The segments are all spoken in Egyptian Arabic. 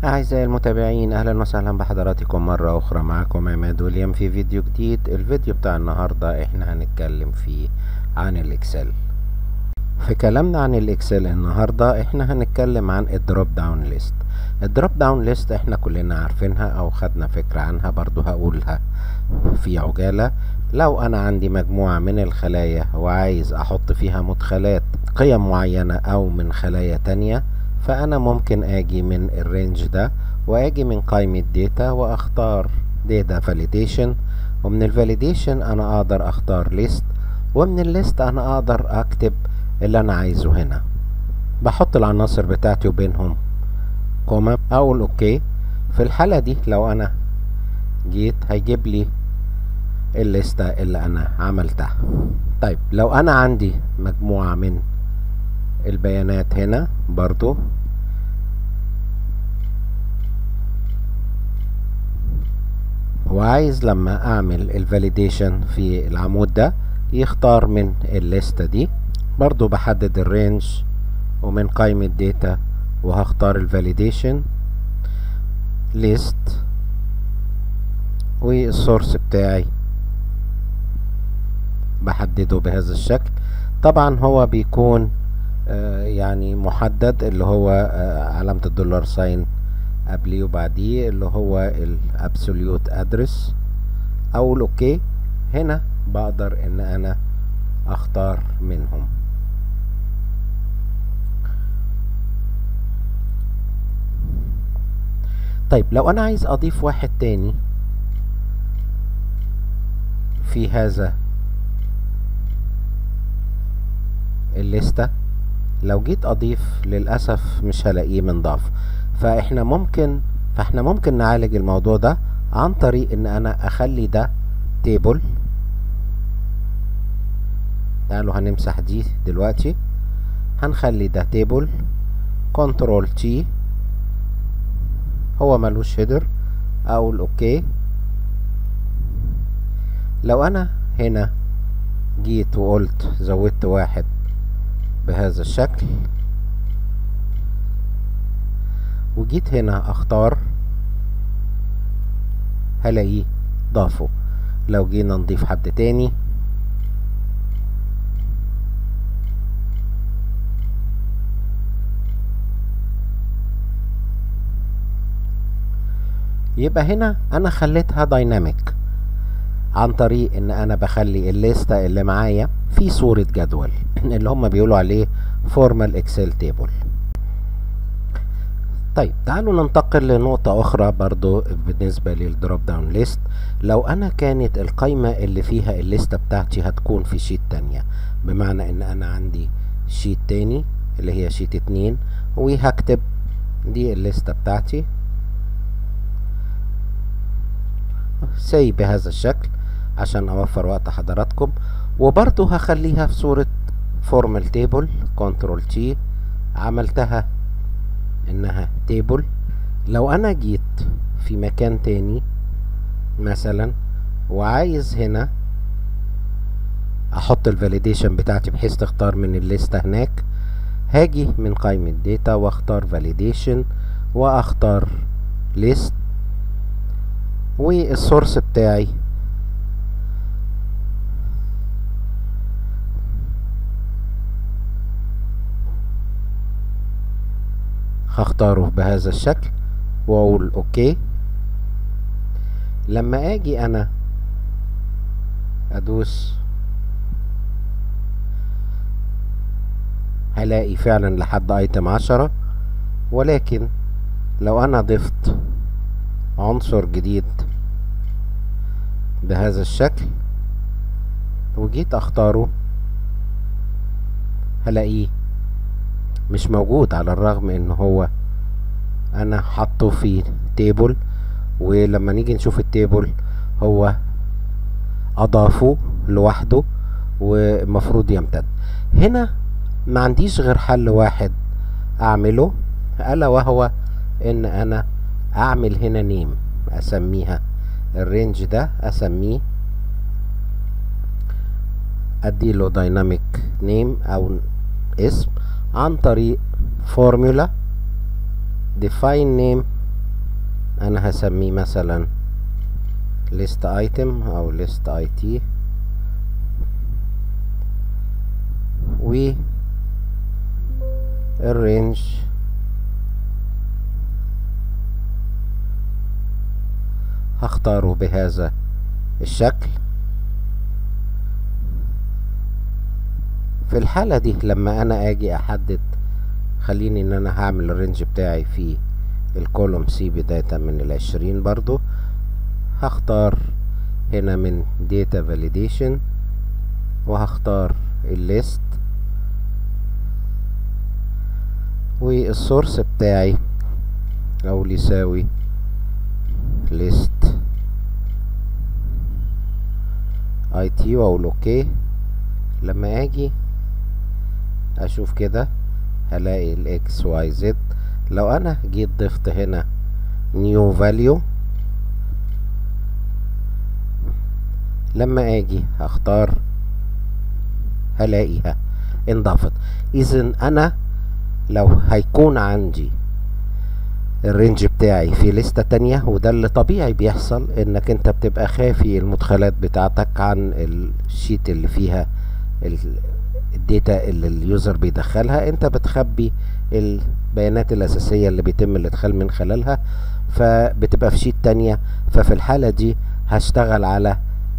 أعزائي المتابعين أهلا وسهلا بحضراتكم مرة أخرى معكم عماد ويليام في فيديو جديد الفيديو بتاع النهاردة احنا هنتكلم فيه عن الإكسل في كلامنا عن الإكسل النهاردة احنا هنتكلم عن الدروب داون ليست الدروب داون ليست احنا كلنا عارفينها أو خدنا فكرة عنها برضو هقولها في عجالة لو أنا عندي مجموعة من الخلايا وعايز أحط فيها مدخلات قيم معينة أو من خلايا تانية فأنا ممكن أجي من الرينج ده وأجي من قائمة داتا وأختار داتا فاليديشن ومن الفاليديشن أنا أقدر أختار ليست ومن الليست أنا أقدر أكتب اللي أنا عايزه هنا بحط العناصر بتاعتي وبينهم كوما أقول أوكي في الحالة دي لو أنا جيت هيجيب لي الليستة اللي أنا عملتها طيب لو أنا عندي مجموعة من البيانات هنا برضو وعايز لما اعمل الفاليديشن في العمود ده يختار من الليستة دي برضو بحدد الرينج ومن قائمة داتا وهختار الفاليديشن ليست والسورس بتاعي بحدده بهذا الشكل طبعا هو بيكون آه يعني محدد اللي هو آه علامة الدولار ساين قبليه وبعديه اللي هو الابسوليوت ادرس اقول اوكي هنا بقدر ان انا اختار منهم طيب لو انا عايز اضيف واحد تاني في هذا الليستة لو جيت اضيف للاسف مش هلاقيه منضاف فاحنا ممكن فاحنا ممكن نعالج الموضوع ده عن طريق ان انا اخلي ده تيبل تعالوا هنمسح دي دلوقتي هنخلي ده تيبل كنترول تي هو ملوش هيدر اقول اوكي لو انا هنا جيت وقلت زودت واحد بهذا الشكل وجيت هنا اختار هلاقيه ضافه لو جينا نضيف حد تاني يبقى هنا انا خليتها دايناميك عن طريق ان انا بخلي الليستة اللي معايا في صورة جدول اللي هم بيقولوا عليه فورمال اكسل تيبل طيب تعالوا ننتقل لنقطة أخرى برضو بالنسبة للدروب داون ليست لو أنا كانت القايمة اللي فيها الليستة بتاعتي هتكون في شيت تانية بمعنى إن أنا عندي شيت تاني اللي هي شيت اتنين وهكتب دي الليستة بتاعتي سي بهذا الشكل عشان أوفر وقت حضراتكم وبرضو هخليها في صورة فورمال تيبل كنترول تي عملتها انها تيبل لو انا جيت في مكان تاني مثلا وعايز هنا احط الفاليديشن بتاعتي بحيث تختار من الليستة هناك هاجي من قائمة داتا واختار فاليديشن واختار ليست والسورس بتاعي هختاره بهذا الشكل واقول اوكي لما اجي انا ادوس هلاقي فعلا لحد ايتم عشرة ولكن لو انا ضفت عنصر جديد بهذا الشكل وجيت اختاره هلاقيه مش موجود على الرغم ان هو انا حاطه في تيبل ولما نيجي نشوف التيبل هو اضافه لوحده والمفروض يمتد هنا ما عنديش غير حل واحد اعمله الا وهو ان انا اعمل هنا نيم اسميها الرينج ده اسميه اديله دايناميك نيم او اسم عن طريق فورمولا define name انا هسميه مثلا list item او list it و الرينج هختاره بهذا الشكل في الحالة دي لما انا اجي احدد خليني ان انا هعمل الرينج بتاعي في الكولوم سي بداية من العشرين برضو هختار هنا من data validation وهختار الليست والسورس بتاعي او يساوي list اي تي واقول اوكي لما اجي اشوف كده هلاقي الاكس واي زد لو انا جيت ضفت هنا نيو فاليو لما اجي اختار هلاقيها انضافت اذا انا لو هيكون عندي الرينج بتاعي في لستة تانية وده اللي طبيعي بيحصل انك انت بتبقى خافي المدخلات بتاعتك عن الشيت اللي فيها الداتا اللي اليوزر بيدخلها انت بتخبي البيانات الاساسية اللي بيتم الادخال من خلالها فبتبقى في شيت تانية ففي الحالة دي هشتغل على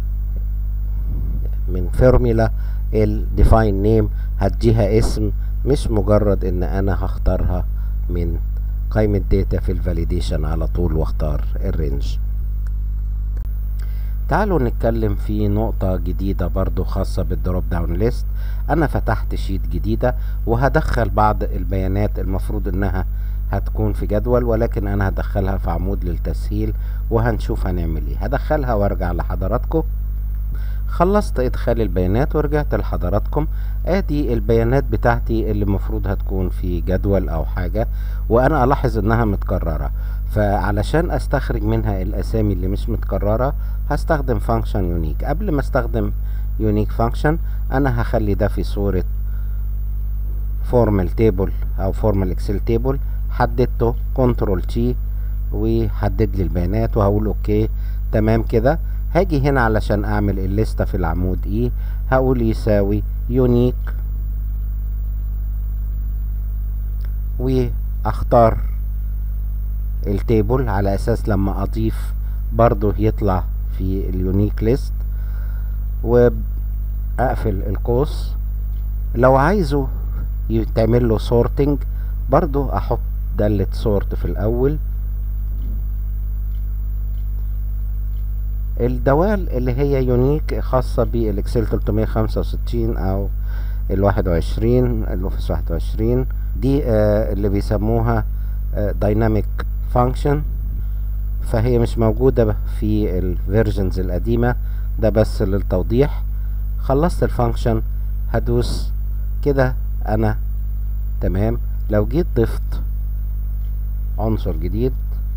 من فورميلا الديفاين نيم هديها اسم مش مجرد ان انا هختارها من قائمة داتا في الفاليديشن على طول واختار الرينج تعالوا نتكلم في نقطة جديدة برضو خاصة بالدروب داون ليست انا فتحت شيت جديدة وهدخل بعض البيانات المفروض انها هتكون في جدول ولكن انا هدخلها في عمود للتسهيل وهنشوف هنعمل ايه هدخلها وارجع لحضراتكم خلصت ادخال البيانات ورجعت لحضراتكم ادي البيانات بتاعتي اللي المفروض هتكون في جدول او حاجة وانا الاحظ انها متكررة فعلشان استخرج منها الاسامي اللي مش متكررة هستخدم فانكشن يونيك قبل ما استخدم يونيك فانكشن انا هخلي ده في صورة فورمال تيبل او فورمال اكسل تيبل حددته كنترول تي وحدد لي البيانات وهقول اوكي تمام كده هاجي هنا علشان اعمل الليستة في العمود ايه هقول يساوي يونيك واختار التيبل على اساس لما اضيف برضو يطلع في اليونيك ليست واقفل القوس لو عايزه يتعمل له سورتنج برضو احط دالة سورت في الاول الدوال اللي هي يونيك خاصة بالاكسل 365 او الواحد وعشرين الاوفيس واحد وعشرين دي آه اللي بيسموها دايناميك آه فانكشن فهي مش موجودة في الفيرجنز القديمة ده بس للتوضيح خلصت الفانكشن هدوس كده انا تمام لو جيت ضفت عنصر جديد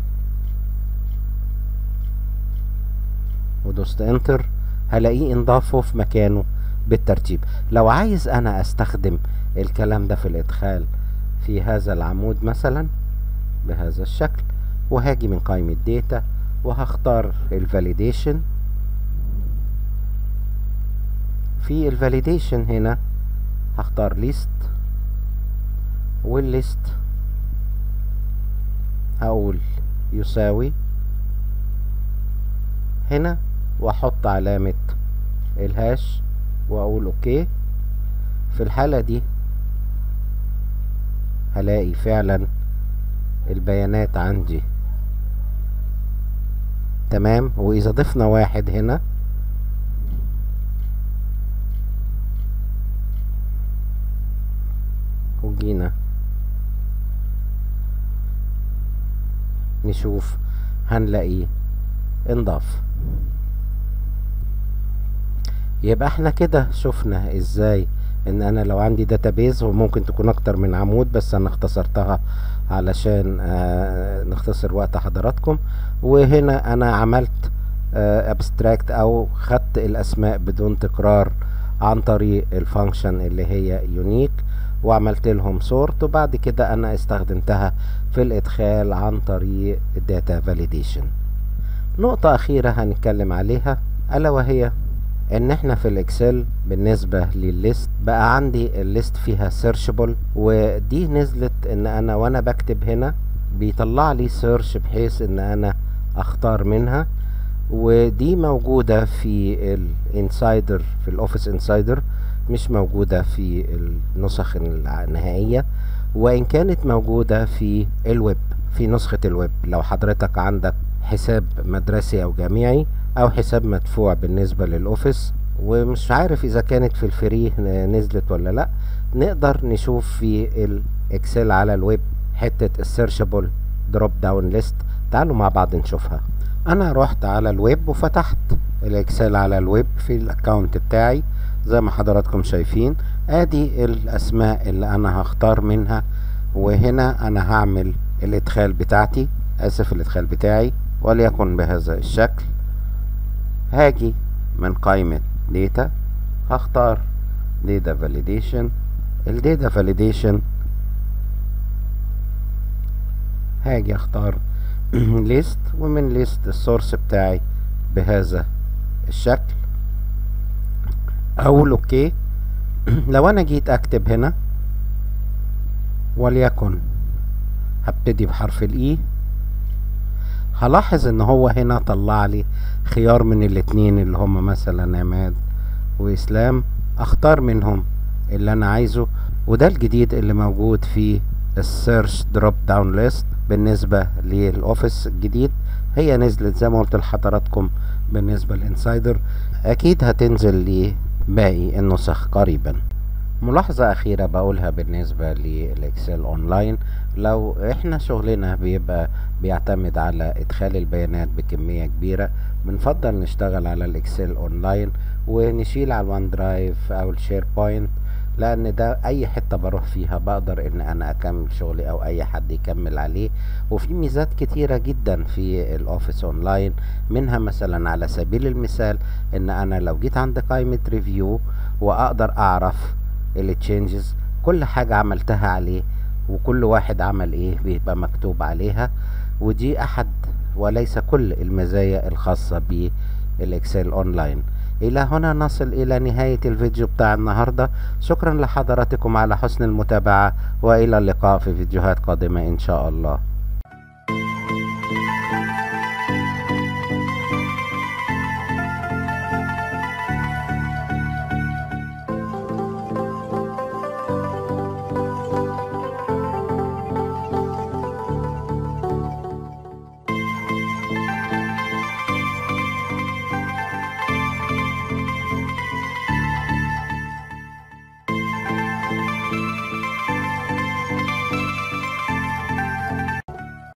ودوست انتر هلاقيه انضافه في مكانه بالترتيب لو عايز انا استخدم الكلام ده في الادخال في هذا العمود مثلا بهذا الشكل وهاجي من قائمة داتا وهختار الفاليديشن في الفاليديشن هنا هختار ليست والليست هقول يساوي هنا واحط علامة الهاش واقول اوكي في الحالة دي هلاقي فعلا البيانات عندي تمام واذا ضفنا واحد هنا وجينا نشوف هنلاقيه انضاف يبقى احنا كده شفنا ازاي ان انا لو عندي داتابيز وممكن تكون اكتر من عمود بس انا اختصرتها علشان آه نختصر وقت حضراتكم وهنا انا عملت ابستراكت آه او خدت الاسماء بدون تكرار عن طريق الفانكشن اللي هي يونيك وعملت لهم سورت وبعد كده انا استخدمتها في الادخال عن طريق الداتا فاليديشن نقطة اخيرة هنتكلم عليها الا وهي ان احنا في الاكسل بالنسبة للليست بقى عندي الليست فيها سيرشبل ودي نزلت ان انا وانا بكتب هنا بيطلع لي سيرش بحيث ان انا اختار منها ودي موجودة في الانسايدر في الاوفيس انسايدر مش موجودة في النسخ النهائية وان كانت موجودة في الويب في نسخة الويب لو حضرتك عندك حساب مدرسي او جامعي او حساب مدفوع بالنسبة للاوفيس ومش عارف اذا كانت في الفري نزلت ولا لا نقدر نشوف في الاكسل على الويب حتة السيرشبل دروب داون ليست تعالوا مع بعض نشوفها انا رحت على الويب وفتحت الاكسل على الويب في الاكونت بتاعي زي ما حضراتكم شايفين ادي الاسماء اللي انا هختار منها وهنا انا هعمل الادخال بتاعتي اسف الادخال بتاعي وليكن بهذا الشكل هاجي من قائمة داتا هختار داتا فاليديشن الداتا فاليديشن هاجي اختار ليست ومن ليست السورس بتاعي بهذا الشكل اقول اوكي لو انا جيت اكتب هنا وليكن هبتدي بحرف الاي هلاحظ ان هو هنا طلع لي خيار من الاتنين اللي هم مثلا عماد واسلام اختار منهم اللي انا عايزه وده الجديد اللي موجود في السيرش دروب داون ليست بالنسبة للاوفيس الجديد هي نزلت زي ما قلت لحضراتكم بالنسبة للانسايدر اكيد هتنزل لباقي النسخ قريبا ملاحظة أخيرة بقولها بالنسبة للإكسل أونلاين لو إحنا شغلنا بيبقى بيعتمد على إدخال البيانات بكمية كبيرة بنفضل نشتغل على الإكسل أونلاين ونشيل على الوان درايف أو الشير بوينت لأن ده أي حتة بروح فيها بقدر إن أنا أكمل شغلي أو أي حد يكمل عليه وفي ميزات كتيرة جدا في الأوفيس أونلاين منها مثلا على سبيل المثال إن أنا لو جيت عند قائمة ريفيو وأقدر أعرف التشينجز كل حاجة عملتها عليه وكل واحد عمل ايه بيبقى مكتوب عليها ودي احد وليس كل المزايا الخاصة بالاكسل اونلاين الى هنا نصل الى نهاية الفيديو بتاع النهاردة شكرا لحضراتكم على حسن المتابعة والى اللقاء في فيديوهات قادمة ان شاء الله